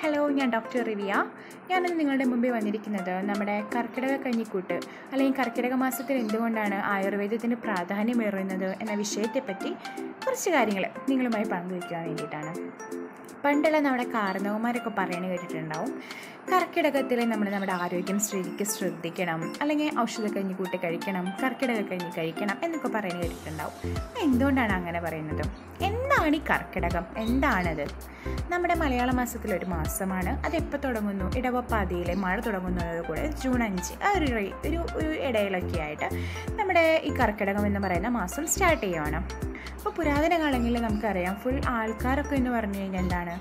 hello ഞാൻ doctor റിവിയ ഞാനിന്ന് നിങ്ങളുടെ മുമ്പിൽ വന്നിരിക്കുന്നത് നമ്മുടെ കർക്കിടക കഞ്ഞിക്കൂട്ട് അല്ലെങ്കിൽ കർക്കിടക മാസത്തിൽ എന്തുകൊണ്ടാണ് ആയുർവേദത്തിന് പ്രാധാന്യമേറുന്നത് എന്ന വിഷയത്തെപ്പറ്റി കുറച്ച് കാര്യങ്ങൾ നിങ്ങളുമായി പങ്കുവയ്ക്കാൻ വേണ്ടിയിട്ടാണ് പണ്ടുള്ള നമ്മുടെ കാരണവന്മാരൊക്കെ പറയുന്നത് കേട്ടിട്ടുണ്ടാവും കർക്കിടകത്തിൽ നമ്മൾ നമ്മുടെ ആരോഗ്യം ശരിക്കും ശ്രദ്ധിക്കണം അല്ലെങ്കിൽ ഔഷധക്കഞ്ഞി കൂട്ടി കഴിക്കണം കർക്കിടക കഞ്ഞി കഴിക്കണം എന്നൊക്കെ പറയുന്നത് കേട്ടിട്ടുണ്ടാവും എന്തുകൊണ്ടാണ് അങ്ങനെ പറയുന്നത് എന്താണ് ഈ കർക്കിടകം എന്താണത് നമ്മുടെ മലയാള മാസത്തിൽ ഒരു മാസമാണ് അത് എപ്പോൾ തുടങ്ങുന്നു ഇടവപ്പാതിയിലെ മഴ തുടങ്ങുന്നത് കൂടെ ജൂൺ അഞ്ച് ആ ഒരു റേ- ഒരു ഒരു ഇടയിലൊക്കെ ആയിട്ട് നമ്മുടെ ഈ കർക്കിടകം എന്ന് പറയുന്ന മാസം സ്റ്റാർട്ട് ചെയ്യുവാണ് അപ്പോൾ പുരാതന കാലങ്ങളിൽ നമുക്കറിയാം ഫുൾ ആൾക്കാരൊക്കെ എന്ന് പറഞ്ഞു കഴിഞ്ഞാൽ എന്താണ്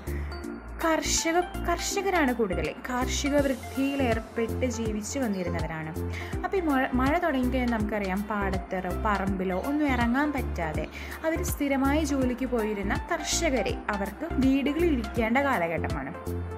കർഷക കർഷകരാണ് കൂടുതൽ കാർഷിക വൃത്തിയിൽ ഏർപ്പെട്ട് ജീവിച്ചു വന്നിരുന്നവരാണ് അപ്പോൾ ഈ മഴ മഴ തുടങ്ങിക്കഴിഞ്ഞാൽ നമുക്കറിയാം പാടത്തറോ പറമ്പിലോ ഒന്നും ഇറങ്ങാൻ പറ്റാതെ അവർ സ്ഥിരമായി ജോലിക്ക് പോയിരുന്ന കർഷകരെ അവർക്ക് വീടുകളിൽ ഇരിക്കേണ്ട കാലഘട്ടമാണ്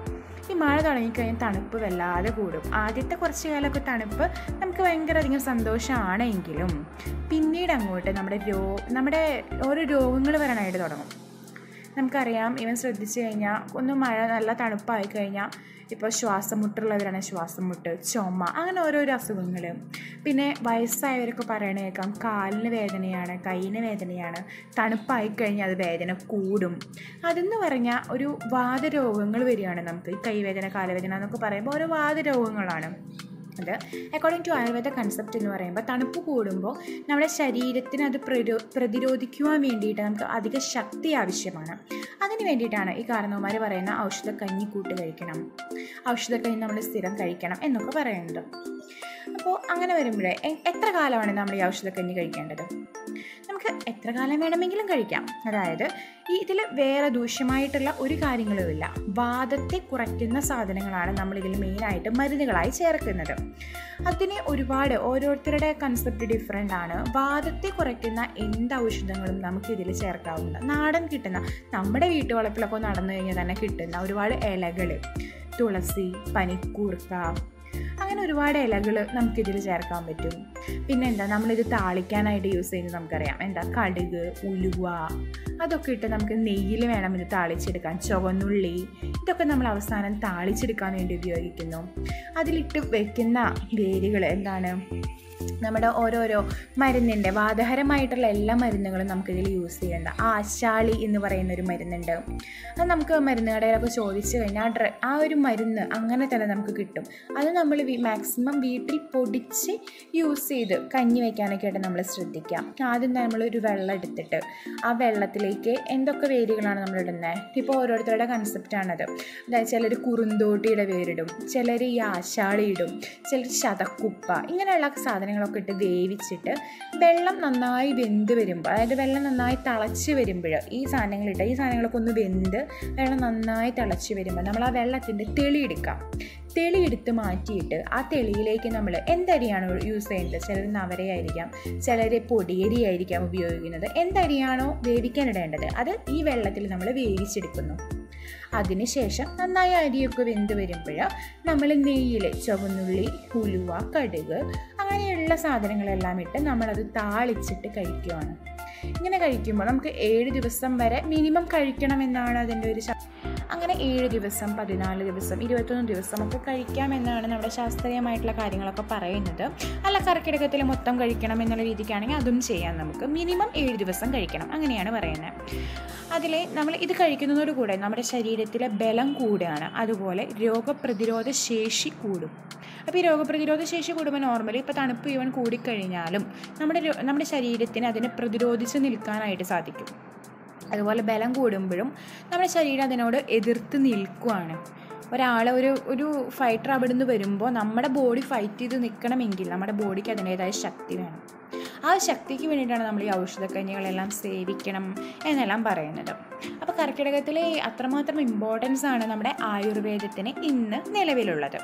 ഈ മഴ തുടങ്ങിക്കഴിഞ്ഞാൽ തണുപ്പ് വല്ലാതെ കൂടും ആദ്യത്തെ കുറച്ച് കാലമൊക്കെ തണുപ്പ് നമുക്ക് ഭയങ്കര അധികം സന്തോഷമാണെങ്കിലും പിന്നീട് അങ്ങോട്ട് നമ്മുടെ രോ നമ്മുടെ ഓരോ രോഗങ്ങൾ വരാനായിട്ട് തുടങ്ങും നമുക്കറിയാം ഇവൻ ശ്രദ്ധിച്ചു കഴിഞ്ഞാൽ ഒന്ന് മഴ നല്ല തണുപ്പായി കഴിഞ്ഞാൽ ഇപ്പോൾ ശ്വാസം മുട്ടുള്ളവരാണ് ശ്വാസം മുട്ട് ചുമ അങ്ങനെ ഓരോരോ അസുഖങ്ങൾ പിന്നെ വയസ്സായവരൊക്കെ പറയണ കേൾക്കാം കാലിന് വേദനയാണ് കൈയിന് വേദനയാണ് തണുപ്പായി കഴിഞ്ഞാൽ അത് വേദന കൂടും അതെന്ന് പറഞ്ഞാൽ ഒരു വാതരോഗങ്ങൾ വരികയാണ് നമുക്ക് ഈ കൈവേദന കാലുവേദന എന്നൊക്കെ പറയുമ്പോൾ ഓരോ വാതരോഗങ്ങളാണ് അത് അക്കോർഡിംഗ് ടു ആയുർവേദ കൺസെപ്റ്റ് എന്ന് പറയുമ്പോൾ തണുപ്പ് കൂടുമ്പോൾ നമ്മുടെ ശരീരത്തിന് അത് പ്രരോ പ്രതിരോധിക്കുവാൻ വേണ്ടിയിട്ട് നമുക്ക് അധിക ശക്തി ആവശ്യമാണ് അതിന് വേണ്ടിയിട്ടാണ് ഈ കാരണവന്മാർ പറയുന്ന ഔഷധ കഞ്ഞി കൂട്ട് കഴിക്കണം ഔഷധ കഞ്ഞി നമ്മൾ സ്ഥിരം കഴിക്കണം എന്നൊക്കെ പറയുന്നുണ്ട് അപ്പോൾ അങ്ങനെ വരുമ്പോഴേ എ- എത്ര കാലമാണ് നമ്മൾ ഈ ഔഷധ കഞ്ഞി കഴിക്കേണ്ടത് നമുക്ക് എത്ര കാലം വേണമെങ്കിലും കഴിക്കാം അതായത് ഈ ഇതിൽ വേറെ ദൂഷ്യമായിട്ടുള്ള ഒരു കാര്യങ്ങളുമില്ല വാദത്തെ കുറയ്ക്കുന്ന സാധനങ്ങളാണ് നമ്മൾ ഇതിൽ മെയിനായിട്ട് മരുന്നുകളായി ചേർക്കുന്നത് അതിന് ഒരുപാട് ഓരോരുത്തരുടെ കൺസെപ്റ്റ് ഡിഫറെൻ്റ് ആണ് വാദത്തെ കുറയ്ക്കുന്ന എന്ത് ഔഷധങ്ങളും നമുക്ക് ഇതിൽ ചേർക്കാവുന്ന നാടൻ കിട്ടുന്ന നമ്മുടെ വീട്ടുവളപ്പിലൊക്കെ നടന്നു കഴിഞ്ഞാൽ തന്നെ കിട്ടുന്ന ഒരുപാട് ഇലകൾ തുളസി പനിക്കൂർക്ക അങ്ങനെ ഒരുപാട് ഇലകൾ നമുക്കിതിൽ ചേർക്കാൻ പറ്റും പിന്നെ എന്താ നമ്മളിത് താളിക്കാനായിട്ട് യൂസ് ചെയ്യുന്നത് നമുക്കറിയാം എന്താ കടുക് ഉലുവ അതൊക്കെ ഇട്ട് നമുക്ക് നെയ്യിൽ വേണം ഇത് താളിച്ചെടുക്കാൻ ചുവന്നുള്ളി ഇതൊക്കെ നമ്മൾ അവസാനം താളിച്ചെടുക്കാൻ വേണ്ടി ഉപയോഗിക്കുന്നു അതിലിട്ട് വെക്കുന്ന വേരുകൾ എന്താണ് നമ്മുടെ ഓരോരോ മരുന്നിൻ്റെ വാതഹരമായിട്ടുള്ള എല്ലാ മരുന്നുകളും നമുക്കിതിൽ യൂസ് ചെയ്യേണ്ട ആശാളി എന്ന് പറയുന്ന ഒരു മരുന്നുണ്ട് അത് നമുക്ക് മരുന്ന് കടയിലൊക്കെ ചോദിച്ചു കഴിഞ്ഞാൽ ആ ഡ്ര ആ ഒരു മരുന്ന് അങ്ങനെ തന്നെ നമുക്ക് കിട്ടും അത് നമ്മൾ മാക്സിമം വീട്ടിൽ പൊടിച്ച് യൂസ് ചെയ്ത് കഞ്ഞി വയ്ക്കാനൊക്കെ ആയിട്ട് നമ്മൾ ശ്രദ്ധിക്കാം ആദ്യം നമ്മളൊരു വെള്ളം എടുത്തിട്ട് ആ വെള്ളത്തിലേക്ക് എന്തൊക്കെ വേരുകളാണ് നമ്മൾ ഇടുന്നത് ഇപ്പോൾ ഓരോരുത്തരുടെ കൺസെപ്റ്റാണത് അതായത് ചിലർ കുറുന്തോട്ടിയുടെ വേരിടും ചിലർ ഈ ആശാളി ഇടും ചിലർ ശതക്കുപ്പ ഇങ്ങനെയുള്ള സാധനങ്ങളൊക്കെ ഇട്ട് വേവിച്ചിട്ട് വെള്ളം നന്നായി വെന്ത് വരുമ്പോൾ അതായത് വെള്ളം നന്നായി തിളച്ച് വരുമ്പോൾ ഈ സാധനങ്ങളിട്ട് ഈ സാധനങ്ങളൊക്കെ ഒന്ന് വെന്ത് വെള്ളം നന്നായി തിളച്ച് വരുമ്പോൾ നമ്മൾ ആ വെള്ളത്തിൻ്റെ തെളി എടുക്കാം തെളി എടുത്ത് മാറ്റിയിട്ട് ആ തെളിയിലേക്ക് നമ്മൾ എന്തരിയാണോ യൂസ് ചെയ്യുന്നത് ചിലർ നവരയായിരിക്കാം ചിലർ പൊടിയരി ആയിരിക്കാം ഉപയോഗിക്കുന്നത് എന്തരിയാണോ വേവിക്കാനിടേണ്ടത് അത് ഈ വെള്ളത്തിൽ നമ്മൾ വേവിച്ചെടുക്കുന്നു അതിനുശേഷം നന്നായി അരിയൊക്കെ വെന്ത് വരുമ്പോൾ നമ്മൾ നെയ്യിൽ ചുവന്നുള്ളി ഉലുവ കടുക് അങ്ങനെയുള്ള സാധനങ്ങളെല്ലാം ഇട്ട് നമ്മളത് താളിച്ചിട്ട് കഴിക്കുവാണ് ഇങ്ങനെ കഴിക്കുമ്പോൾ നമുക്ക് ഏഴ് ദിവസം വരെ മിനിമം കഴിക്കണമെന്നാണ് അതിൻ്റെ ഒരു ശ- അങ്ങനെ ഏഴ് ദിവസം പതിനാല് ദിവസം ഇരുപത്തൊന്ന് ദിവസം ഒക്കെ കഴിക്കാമെന്നാണ് നമ്മുടെ ശാസ്ത്രീയമായിട്ടുള്ള കാര്യങ്ങളൊക്കെ പറയുന്നത് അല്ല കർക്കിടകത്തിൽ മൊത്തം കഴിക്കണം എന്നുള്ള രീതിക്കാണെങ്കിൽ അതും ചെയ്യാം നമുക്ക് മിനിമം ഏഴ് ദിവസം കഴിക്കണം അങ്ങനെയാണ് പറയുന്നത് അതിൽ നമ്മൾ ഇത് കഴിക്കുന്നതോടുകൂടെ നമ്മുടെ ശരീരത്തിലെ ബലം കൂടുകയാണ് അതുപോലെ രോഗപ്രതിരോധ ശേഷി കൂടും അപ്പോൾ ഈ രോഗപ്രതിരോധ ശേഷി കൂടുമ്പോൾ നോർമലി ഇപ്പോൾ തണുപ്പ് ഈവൻ കൂടിക്കഴിഞ്ഞാലും നമ്മുടെ രോ- നമ്മുടെ ശരീരത്തിന് അതിനെ പ്രതിരോധിച്ച് നിൽക്കാനായിട്ട് സാധിക്കും അതുപോലെ ബലം കൂടുമ്പോഴും നമ്മുടെ ശരീരം അതിനോട് എതിർത്ത് നിൽക്കുവാണ് ഒരാൾ ഒരു ഒരു ഫൈറ്റർ അവിടെ നിന്ന് വരുമ്പോൾ നമ്മുടെ ബോഡി ഫൈറ്റ് ചെയ്ത് നിൽക്കണമെങ്കിൽ നമ്മുടെ ബോഡിക്ക് അതിൻ്റേതായ ശക്തി വേണം ആ ശക്തിക്ക് വേണ്ടിയിട്ടാണ് നമ്മൾ ഈ ഔഷധക്കഞ്ഞികളെല്ലാം സേവിക്കണം എന്നെല്ലാം പറയുന്നത് അപ്പോൾ കർക്കിടകത്തിലെ അത്രമാത്രം ഇമ്പോർട്ടൻസ് ആണ് നമ്മുടെ ആയുർവേദത്തിന് ഇന്ന് നിലവിലുള്ളത്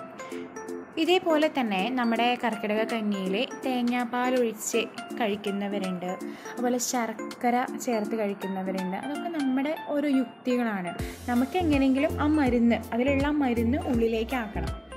ഇതേപോലെ തന്നെ നമ്മുടെ കർക്കിടക കഞ്ഞിയിൽ തേങ്ങാപ്പാൽ ഒഴിച്ച് കഴിക്കുന്നവരുണ്ട് അതുപോലെ ശർക്കര ചേർത്ത് കഴിക്കുന്നവരുണ്ട് അതൊക്കെ നമ്മുടെ ഓരോ യുക്തികളാണ് നമുക്ക് എങ്ങനെയെങ്കിലും ആ മരുന്ന് അതിലുള്ള ആ മരുന്ന് ഉള്ളിലേക്ക് ആക്കണം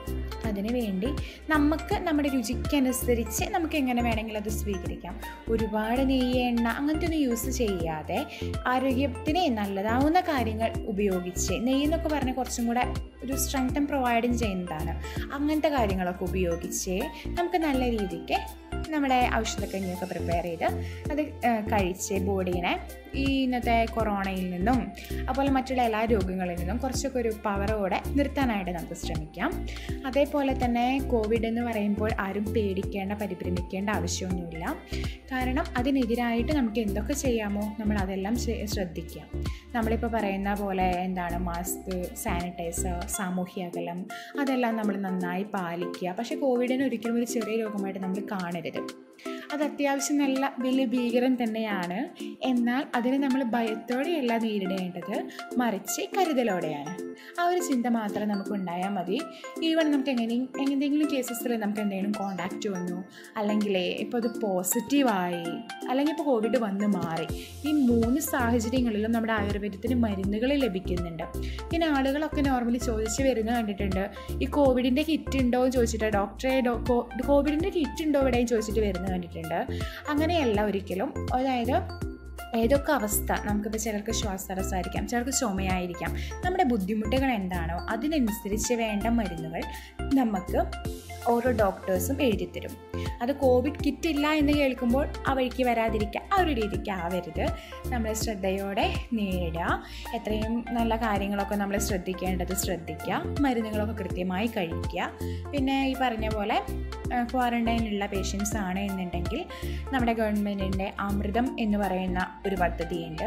അതിന് വേണ്ടി നമുക്ക് നമ്മുടെ രുചിക്കനുസരിച്ച് നമുക്ക് എങ്ങനെ വേണമെങ്കിലും അത് സ്വീകരിക്കാം ഒരുപാട് നെയ്യ് എണ്ണ അങ്ങനത്തെ ഒന്നും യൂസ് ചെയ്യാതെ ആരോഗ്യത്തിന് നല്ലതാവുന്ന കാര്യങ്ങൾ ഉപയോഗിച്ച് നെയ്യ് എന്നൊക്കെ പറഞ്ഞാൽ കുറച്ചും കൂടെ ഒരു സ്ട്രെങ്തൻ പ്രൊവൈഡിങ് ചെയ്യുന്നതാണ് അങ്ങനത്തെ കാര്യങ്ങളൊക്കെ ഉപയോഗിച്ച് നമുക്ക് നല്ല രീതിക്ക് നമ്മുടെ ഔഷധക്കഞ്ഞിയൊക്കെ പ്രിപ്പയർ ചെയ്ത് അത് കഴിച്ച് ബോഡീനെ ഈ ഇന്നത്തെ കൊറോണയിൽ നിന്നും അതുപോലെ മറ്റുള്ള എല്ലാ രോഗങ്ങളിൽ നിന്നും കുറച്ചൊക്കെ ഒരു പവറോടെ നിർത്താനായിട്ട് നമുക്ക് ശ്രമിക്കാം അതേപോലെ തന്നെ കോവിഡ് എന്ന് പറയുമ്പോൾ ആരും പേടിക്കേണ്ട പരിഭ്രമിക്കേണ്ട ആവശ്യമൊന്നുമില്ല കാരണം അതിനെതിരായിട്ട് നമുക്ക് എന്തൊക്കെ ചെയ്യാമോ നമ്മൾ അതെല്ലാം ശ്രദ്ധിക്കാം നമ്മളിപ്പോൾ പറയുന്ന പോലെ എന്താണ് മാസ്ക് സാനിറ്റൈസർ സാമൂഹ്യ അകലം അതെല്ലാം നമ്മൾ നന്നായി പാലിക്കുക പക്ഷേ കോവിഡിന് ഒരിക്കലും ഒരു ചെറിയ രോഗമായിട്ട് നമ്മൾ കാണരുത് അത് അത്യാവശ്യം നല്ല വലിയ ഭീകരം തന്നെയാണ് എന്നാൽ അതിനെ നമ്മൾ ഭയത്തോടെയല്ല നേരിടേണ്ടത് മറിച്ച് കരുതലോടെയാണ് ആ ഒരു ചിന്ത മാത്രം നമുക്ക് ഉണ്ടായാൽ മതി ഈവൺ നമുക്ക് എങ്ങനെയും എന്തെങ്കിലും കേസസിൽ നമുക്ക് എന്തെങ്കിലും കോണ്ടാക്റ്റ് വന്നു അല്ലെങ്കിൽ ഇപ്പോൾ അത് പോസിറ്റീവായി അല്ലെങ്കിൽ ഇപ്പോൾ കോവിഡ് വന്ന് മാറി ഈ മൂന്ന് സാഹചര്യങ്ങളിലും നമ്മുടെ ആയുർവേദത്തിന് മരുന്നുകൾ ലഭിക്കുന്നുണ്ട് പിന്നെ ആളുകളൊക്കെ നോർമലി ചോദിച്ച് വരുന്നത് കണ്ടിട്ടുണ്ട് ഈ കോവിഡിൻ്റെ കിറ്റ് ഉണ്ടോ എന്ന് ചോദിച്ചിട്ട് ഡോക്ടറെ കോവിഡിൻ്റെ കിറ്റ് ഉണ്ടോ ഇവിടെയും ചോദിച്ചിട്ട് വരുന്നത് കണ്ടിട്ടുണ്ട് അങ്ങനെയല്ല ഒരിക്കലും അതായത് ഏതൊക്കെ അവസ്ഥ നമുക്കിപ്പോൾ ചിലർക്ക് ശ്വാസതടസ്സമായിരിക്കാം ചിലർക്ക് ചുമയായിരിക്കാം നമ്മുടെ ബുദ്ധിമുട്ടുകൾ എന്താണോ അതിനനുസരിച്ച് വേണ്ട മരുന്നുകൾ നമുക്ക് ഓരോ ഡോക്ടേഴ്സും എഴുതിത്തരും അത് കോവിഡ് കിറ്റ് ഇല്ല എന്ന് കേൾക്കുമ്പോൾ ആ വഴിക്ക് വരാതിരിക്കുക ആ ഒരു രീതിക്ക് ആവരുത് നമ്മൾ ശ്രദ്ധയോടെ നേടുക എത്രയും നല്ല കാര്യങ്ങളൊക്കെ നമ്മൾ ശ്രദ്ധിക്കേണ്ടത് ശ്രദ്ധിക്കുക മരുന്നുകളൊക്കെ കൃത്യമായി കഴിക്കുക പിന്നെ ഈ പറഞ്ഞ പോലെ ക്വാറൻറ്റൈനിലുള്ള പേഷ്യൻസ് ആണ് എന്നുണ്ടെങ്കിൽ നമ്മുടെ ഗവൺമെൻറ്റിൻ്റെ അമൃതം എന്ന് പറയുന്ന ഒരു പദ്ധതിയുണ്ട്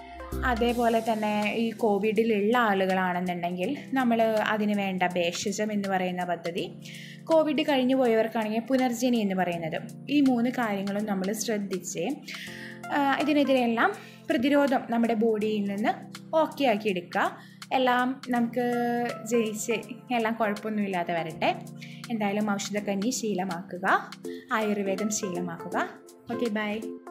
അതേപോലെ തന്നെ ഈ കോവിഡിലുള്ള ആളുകളാണെന്നുണ്ടെങ്കിൽ നമ്മൾ അതിന് വേണ്ട ഭേഷജം എന്ന് പറയുന്ന പദ്ധതി കോവിഡ് കഴിഞ്ഞു പോയവർക്കാണെങ്കിൽ പുനർജനി എന്ന് പറയുന്നത് ഈ മൂന്ന് കാര്യങ്ങളും നമ്മൾ ശ്രദ്ധിച്ച് ഇതിനെതിരെയെല്ലാം പ്രതിരോധം നമ്മുടെ ബോഡിയിൽ നിന്ന് ഓക്കെ ആക്കി എടുക്കുക എല്ലാം നമുക്ക് ജയിച്ച് എല്ലാം കുഴപ്പമൊന്നുമില്ലാതെ വരട്ടെ എന്തായാലും ഔഷധക്കഞ്ഞി ശീലമാക്കുക ആയുർവേദം ശീലമാക്കുക ഓക്കെ ബൈ